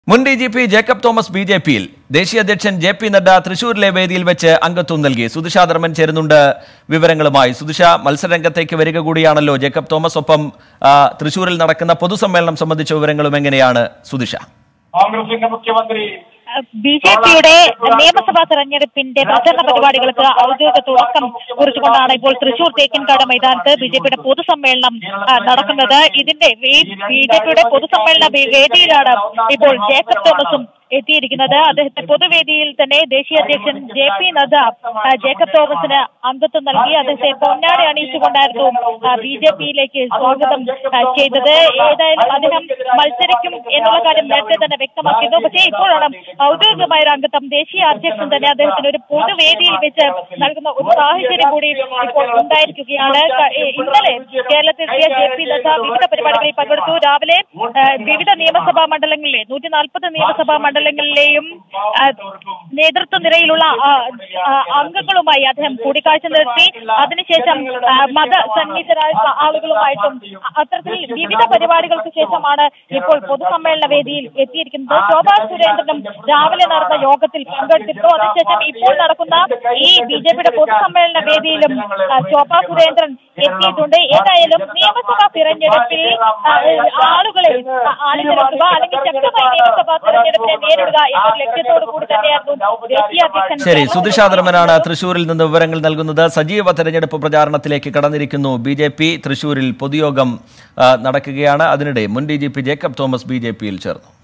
മുൻ D G P Jacob Thomas B J പിയിൽ ദേശീയ അധ്യക്ഷൻ ജെ പി നഡ്ഡ തൃശൂരിലെ വേദിയിൽ വെച്ച് അംഗത്വം നൽകി സുധിഷ ധർമ്മൻ ചേരുന്നുണ്ട് വിവരങ്ങളുമായി സുധിഷ മത്സരരംഗത്തേക്ക് വരിക കൂടിയാണല്ലോ ജേക്കബ് തോമസ് ഒപ്പം ആ, തൃശൂരിൽ നടക്കുന്ന പൊതുസമ്മേളനം സംബന്ധിച്ച വിവരങ്ങളും എങ്ങനെയാണ് സുധിഷ കോൺഗ്രസിന്റെ മുഖ്യമന്ത്രി ബി ജെ പിയുടെ നിയമസഭാ തെരഞ്ഞെടുപ്പിന്റെ പ്രചരണ പരിപാടികൾക്ക് ഔദ്യോഗിക തുടക്കം കുറിച്ചുകൊണ്ടാണ് ഇപ്പോൾ തൃശൂർ തേക്കിൻകാട് മൈതാനത്ത് ബി ജെ പിയുടെ പൊതുസമ്മേളനം ആ, നടക്കുന്നത് ഇതിന്റെ ബി ജെ പിയുടെ പൊതുസമ്മേളന വേ- വേദിയിലാണ് ഇപ്പോൾ ജേക്കബ് തോമസും എത്തിയിരിക്കുന്നത് അദ്ദേഹത്തെ പൊതുവേദിയിൽ തന്നെ ദേശീയ അധ്യക്ഷൻ ജെ പി നദ്ദ ആ, ജേക്കബ് തോമസിന് അംഗത്വം നൽകി അദ്ദേഹത്തെ പൊന്നാടി അണിയിച്ചുകൊണ്ടായിരുന്നു ബി ജെ പിയിലേക്ക് സ്വാഗതം ആ, ചെയ്തത് ഏതായാലും അദ്ദേഹം മത്സരിക്കും എന്നുള്ള കാര്യം നേരത്തെ തന്നെ വ്യക്തമാക്കിയിരുന്നു പക്ഷേ ഇപ്പോഴാണ് ഔദ്യോഗികമായ ഒരു അംഗത്വം ദേശീയ അധ്യക്ഷൻ തന്നെ അദ്ദേഹത്തിന് ഒരു പൊതുവേദിയിൽ വെച്ച് നൽകുന്ന ഒരു സാഹചര്യം കൂടി ഇപ്പോൾ ഉണ്ടായിരിക്കുകയാണ് ക- ഏ- ഇന്നലെ കേരളത്തിലെത്തിയ ജെ പി നദ്ദ വിവിധ പരിപാടികളിൽ പങ്കെടുത്തു രാവിലെ ആ, വിവിധ നിയമസഭാ മണ്ഡലങ്ങളിലെ നൂറ്റി നാൽപ്പത് നിയമസഭാ മണ്ഡലങ്ങളിലെയും ആ, നേതൃത്വ നിരയിലുള്ള ആ, ആ, അംഗങ്ങളുമായി അദ്ദേഹം കൂടിക്കാഴ്ച നടത്തി അതിനുശേഷം ആ, മത സന്നിഹിതരായിട്ടുള്ള ആളുകളുമായിട്ടും അ- അത്തരത്തിൽ വിവിധ പരിപാടികൾക്ക് ശേഷമാണ് ഇപ്പോൾ പൊതുസമ്മേളന വേദിയിൽ എത്തിയിരിക്കുന്നത് ശോഭാ സുരേന്ദ്രനും രാവിലെ നടന്ന യോഗത്തിൽ പങ്കെടുത്തിരുന്നു അതിനുശേഷം ഇപ്പോൾ നടക്കുന്ന ഈ ബി ജെ പിയുടെ പൊതുസമ്മേളന വേദിയിലും ആ, ശോഭാ സുരേന്ദ്രൻ എത്തിയിട്ടുണ്ട് ഏതായാലും നിയമസഭാ തിരഞ്ഞെടുപ്പിൽ ആ, ആളുകളെ ആ, അണിനിരത്തുക അല്ലെങ്കിൽ ശക്തമായ നിയമസഭാ തിരഞ്ഞെടുപ്പിനെ നേരിടുക എന്ന ലക്ഷ്യത്തോടു കൂടി തന്നെയായിരുന്നു ദേശീയ അധ്യക്ഷൻ ശരി സുധിഷ ധർമ്മനാണ് തൃശൂരിൽ നിന്ന് വിവരങ്ങൾ നൽകുന്നത് സജീവ തെരഞ്ഞെടുപ്പ് പ്രചാരണത്തിലേക്ക് കടന്നിരിക്കുന്നു ബി ജെ പി തൃശൂരിൽ പൊതുയോഗം ആ, നടക്കുകയാണ് അതിനിടെ മുൻ D G P Jacob Thomas B J പിയിൽ ചേർന്നു